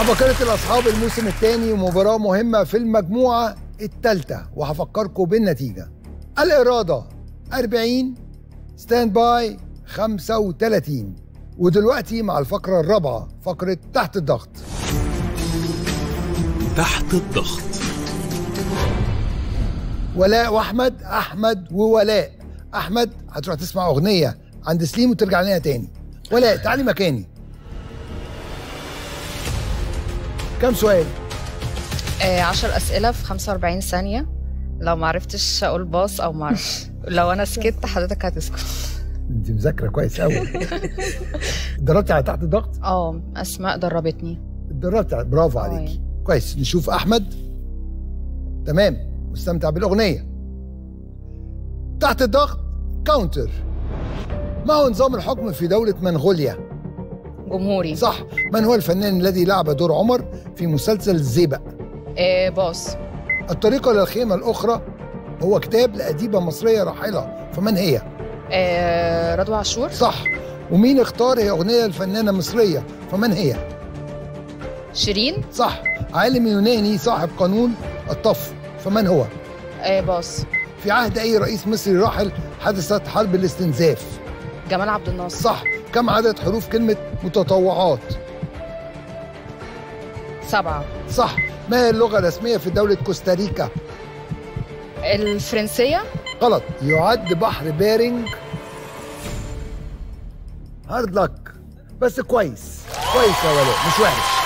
عباقرة الأصحاب الموسم الثاني ومباراة مهمة في المجموعة الثالثة وهفكركم بالنتيجة الإرادة 40 ستاند باي 35 ودلوقتي مع الفقرة الرابعة فقرة تحت الضغط تحت الضغط ولاء واحمد احمد وولاء احمد هتروح تسمع اغنيه عند سليم وترجع لنا تاني ولاء تعالي مكاني كم سؤال آه 10 أسئلة في 45 ثانية لو ما عرفتش أقول باص أو ما أعرفش لو أنا سكت حضرتك هتسكت انت مذاكره كويس قوي اتدربتي على تحت الضغط اه أسماء دربتني اتدربتي على- برافو آه. عليكي كويس نشوف احمد تمام مستمتع بالاغنيه تحت الضغط كاونتر ما هو نظام الحكم في دولة منغوليا؟ جمهوري صح من هو الفنان الذي لعب دور عمر في مسلسل الزيبق؟ آه باص الطريقة للخيمة الأخرى هو كتاب لأديبة مصرية راحلة فمن هي؟ آه رضوى عاشور صح ومين اختار هي أغنية الفنانة مصرية فمن هي؟ شيرين صح عالم يوناني صاحب قانون الطف فمن هو؟ آه باص في عهد أي رئيس مصري راحل حدثت حرب الاستنزاف جمال عبد الناصر صح كم عدد حروف كلمة متطوعات؟ سبعة صح ما هي اللغة الرسمية في دولة كوستاريكا؟ الفرنسية غلط يعد بحر بيرنج هارد لك بس كويس كويس يا ولاء مش وحش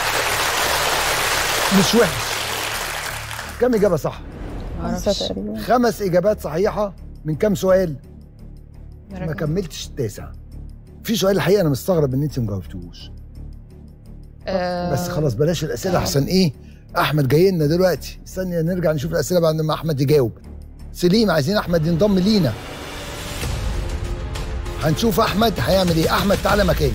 مش وحش كم إجابة صح؟ معرفش خمس إجابات صحيحة من كم سؤال؟ ما مركز. كملتش التاسع في سؤال الحقيقة أنا مستغرب إن أنت ما جاوبتوش آه بس خلاص بلاش الأسئلة أحسن إيه؟ أحمد جاي لنا دلوقتي استني نرجع نشوف الأسئلة بعد ما أحمد يجاوب سليم عايزين أحمد ينضم لينا هنشوف أحمد هيعمل إيه أحمد تعالى مكاني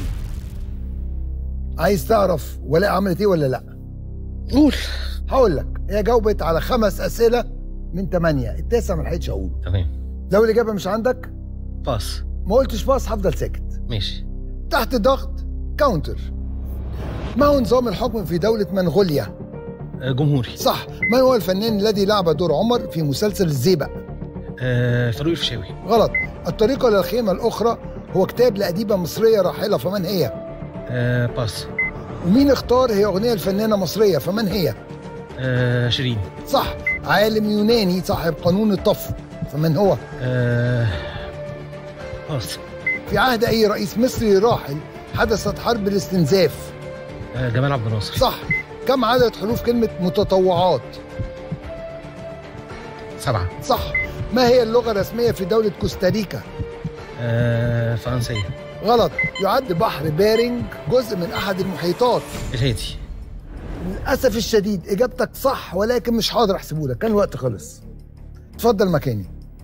عايز تعرف ولاء عملت إيه ولا لأ؟ قول هقول لك هي جاوبت على خمس أسئلة من ثمانية التاسع ما لحقتش أقول تمام لو الإجابة مش عندك باص ما قلتش باص هفضل ساكت ماشي تحت ضغط كاونتر ما هو نظام الحكم في دولة منغوليا؟ آه، جمهوري صح من هو الفنان الذي لعب دور عمر في مسلسل الزيبق؟ آه، فاروق الفيشاوي غلط الطريقة للخيمة الأخرى هو كتاب لأديبة مصرية راحلة فمن هي؟ آه، باص ومين اختار هي أغنية الفنانة مصرية فمن هي؟ آه، شيرين صح عالم يوناني صاحب قانون الطف فمن هو؟ آه، باص في عهد أي رئيس مصري راحل حدثت حرب الاستنزاف آه، جمال عبد الناصر صح كم عدد حروف كلمة متطوعات؟ سبعة صح ما هي اللغة الرسمية في دولة كوستاريكا؟ آه، فرنسية غلط يعد بحر بيرنج جزء من أحد المحيطات الهادي للأسف الشديد إجابتك صح ولكن مش هقدر أحسبه لك كان الوقت خلص اتفضل مكاني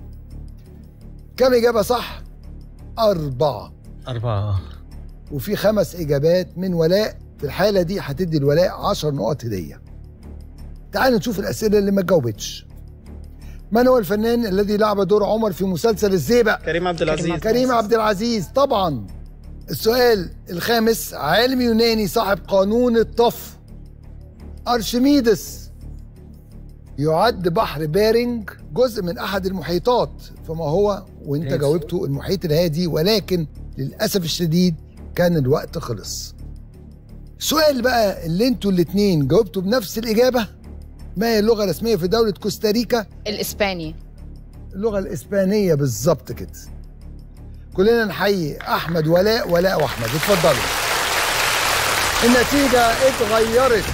كم إجابة صح؟ أربعة أربعة وفي خمس إجابات من ولاء في الحالة دي هتدي الولاء عشر نقط هدية تعالوا نشوف الأسئلة اللي ما جاوبتش من هو الفنان الذي لعب دور عمر في مسلسل الزيبق؟ كريم عبد العزيز كريم عبد العزيز طبعا السؤال الخامس عالم يوناني صاحب قانون الطف أرشميدس يعد بحر بيرنج جزء من أحد المحيطات فما هو وانت إيه؟ جاوبته المحيط الهادي ولكن للأسف الشديد كان الوقت خلص السؤال بقى اللي انتوا الاتنين جاوبتوا بنفس الإجابة ما هي اللغة الرسمية في دولة كوستاريكا الإسباني اللغة الإسبانية بالظبط كده كلنا نحيي أحمد ولاء ولاء وأحمد اتفضلوا النتيجة اتغيرت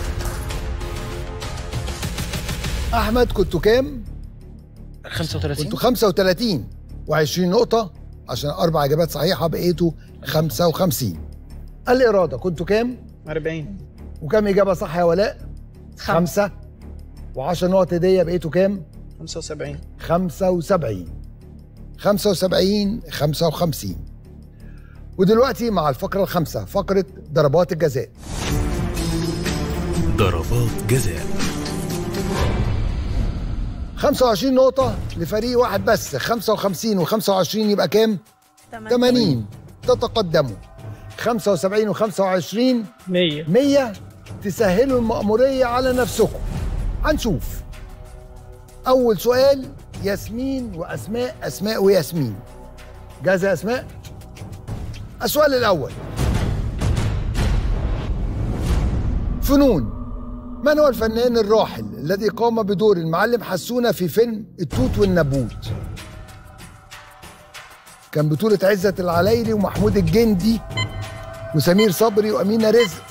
أحمد كنتوا كام؟ 35 كنتوا 35 و20 نقطة عشان أربع إجابات صحيحة بقيتوا 55 الإرادة كنتوا كام؟ 40 وكام إجابة صح يا ولاء؟ خمسة و10 نقط هدية بقيتوا كام؟ 75 75 75 55 ودلوقتي مع الفقرة الخامسة فقرة ضربات الجزاء ضربات جزاء 25 نقطة لفريق واحد بس 55 و25 يبقى كام؟ 80 تتقدموا 75 و25 100 100 تسهلوا المأمورية على نفسكم هنشوف أول سؤال ياسمين وأسماء أسماء وياسمين جاهزة يا أسماء؟ السؤال الأول فنون من هو الفنان الراحل الذي قام بدور المعلم حسونة في فيلم التوت والنبوت كان بطولة عزت العلايلي ومحمود الجندي وسمير صبري وأمينة رزق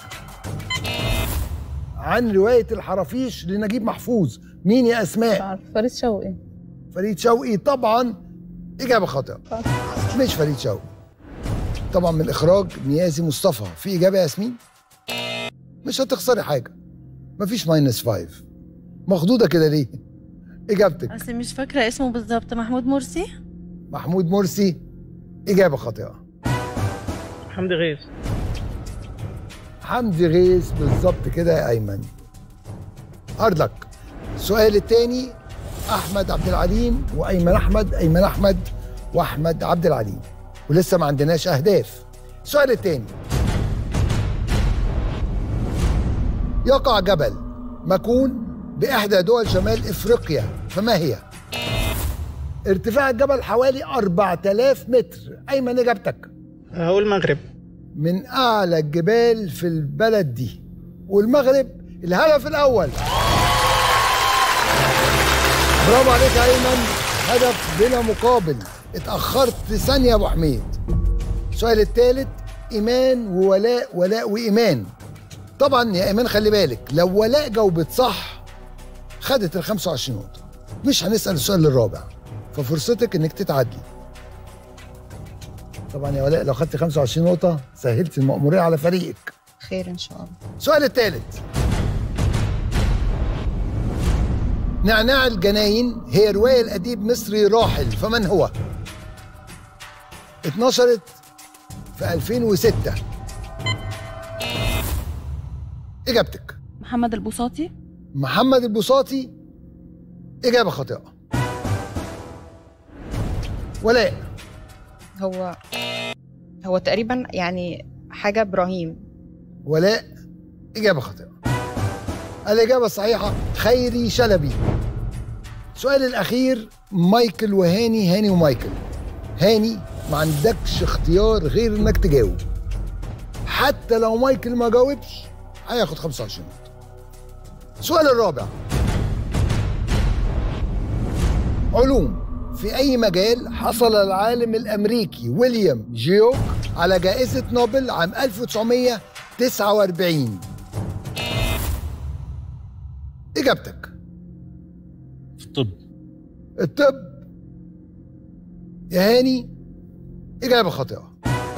عن رواية الحرافيش لنجيب محفوظ مين يا أسماء؟ عارف فريد شوقي فريد شوقي طبعا إجابة خاطئة مش فريد شوقي طبعا من إخراج نيازي مصطفى في إجابة يا ياسمين؟ مش هتخسري حاجة مفيش ماينس فايف مخضوضة كده ليه؟ إجابتك اصل مش فاكره اسمه بالظبط محمود مرسي محمود مرسي إجابة خاطئة حمدي غيث حمدي غيث بالظبط كده يا أيمن هارد لك السؤال الثاني أحمد عبد العليم وأيمن أحمد أيمن أحمد وأحمد عبد العليم ولسه ما عندناش أهداف السؤال الثاني يقع جبل مكون بإحدى دول شمال إفريقيا فما هي؟ ارتفاع الجبل حوالي 4000 متر أيمن إجابتك هقول المغرب من أعلى الجبال في البلد دي والمغرب الهدف الأول برافو عليك يا أيمن هدف بلا مقابل اتأخرت ثانية يا أبو حميد السؤال الثالث إيمان وولاء ولاء وإيمان طبعا يا إيمان خلي بالك لو ولاء جاوبت صح خدت ال 25 نقطة مش هنسأل السؤال الرابع ففرصتك إنك تتعادلي طبعا يا ولاء لو خدت 25 نقطة سهلت المأمورية على فريقك خير ان شاء الله السؤال الثالث نعناع الجناين هي رواية لأديب مصري راحل فمن هو؟ اتنشرت في 2006 إجابتك محمد البساطي محمد البساطي إجابة خاطئة ولاء هو هو تقريبا يعني حاجه ابراهيم ولاء إجابة خاطئة الإجابة الصحيحة خيري شلبي السؤال الأخير مايكل وهاني هاني ومايكل هاني ما عندكش اختيار غير إنك تجاوب حتى لو مايكل ما جاوبش هياخد 25 نقطة السؤال الرابع علوم في أي مجال حصل العالم الأمريكي ويليام جيوك على جائزة نوبل عام 1949 إجابتك في الطب الطب يا هاني إجابة خاطئة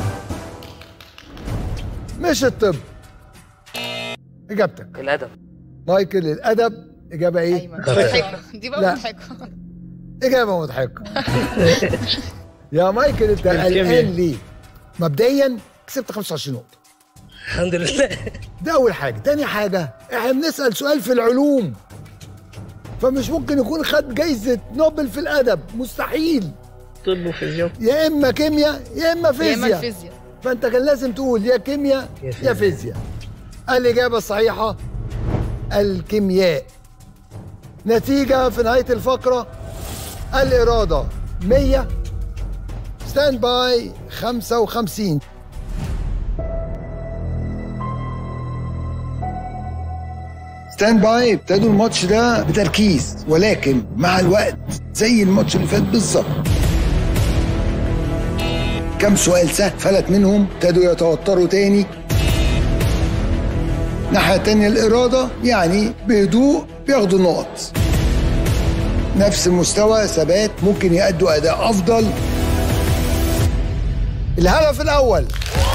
مش الطب إجابتك الادب مايكل الأدب إجابة إيه؟ ايمن مضحكه دي بقى لا. مضحكه إجابة مضحكة يا مايكل أنت الكيمياء. قلقان ليه؟ مبدئيا كسبت 25 نقطة الحمد لله ده أول حاجة، تاني حاجة إحنا بنسأل سؤال في العلوم فمش ممكن يكون خد جايزة نوبل في الأدب مستحيل طب وفيزياء يا إما كيمياء يا إما يا اما فيزياء الفيزياء فأنت كان لازم تقول يا كيمياء يا يا فيزياء. فيزياء الإجابة الصحيحة الكيمياء نتيجة في نهاية الفقرة الإرادة 100 ستاند باي 55 ستاند باي ابتدوا الماتش ده بتركيز ولكن مع الوقت زي الماتش اللي فات بالظبط كم سؤال سهل فلت منهم ابتدوا يتوتروا تاني ناحية تانية الإرادة يعني بهدوء بياخدوا نقط نفس المستوى ثبات ممكن يأدوا أداء أفضل الهدف الأول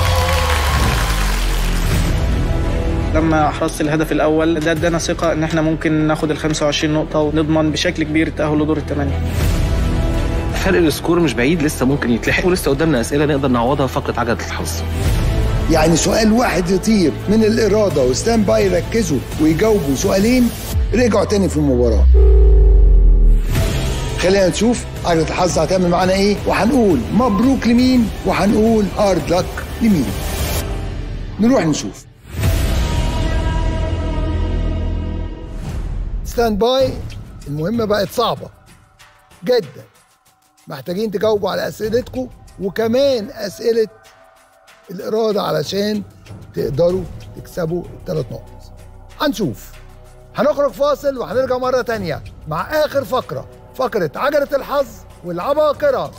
لما احرزت الهدف الاول ده ادانا ثقه ان احنا ممكن ناخد ال 25 نقطه ونضمن بشكل كبير التاهل لدور الثمانيه فرق السكور مش بعيد لسه ممكن يتلحق ولسه قدامنا اسئله نقدر نعوضها فقط عجله الحظ يعني سؤال واحد يطير من الإرادة وستاند باي يركزوا ويجاوبوا سؤالين رجعوا تاني في المباراة خلينا نشوف عجلة الحظ هتعمل معانا ايه وهنقول مبروك لمين وهنقول هارد لك لمين نروح نشوف ستاند باي المهمة بقت صعبة جدا محتاجين تجاوبوا على أسئلتكم وكمان أسئلة الإرادة علشان تقدروا تكسبوا الثلاث نقط هنشوف هنخرج فاصل وهنرجع مرة تانية مع آخر فقرة فقرة عجلة الحظ والعباقرة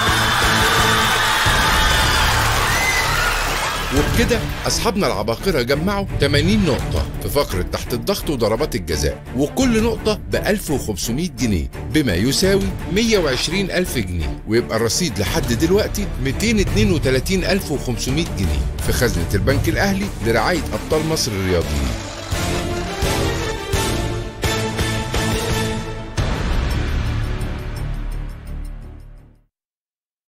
وبكده أصحابنا العباقرة جمعوا 80 نقطة في فقرة تحت الضغط وضربات الجزاء وكل نقطة ب 1500 جنيه بما يساوي 120 ألف جنيه ويبقى الرصيد لحد دلوقتي 232 ألف و500 جنيه في خزنة البنك الأهلي لرعاية أبطال مصر الرياضيين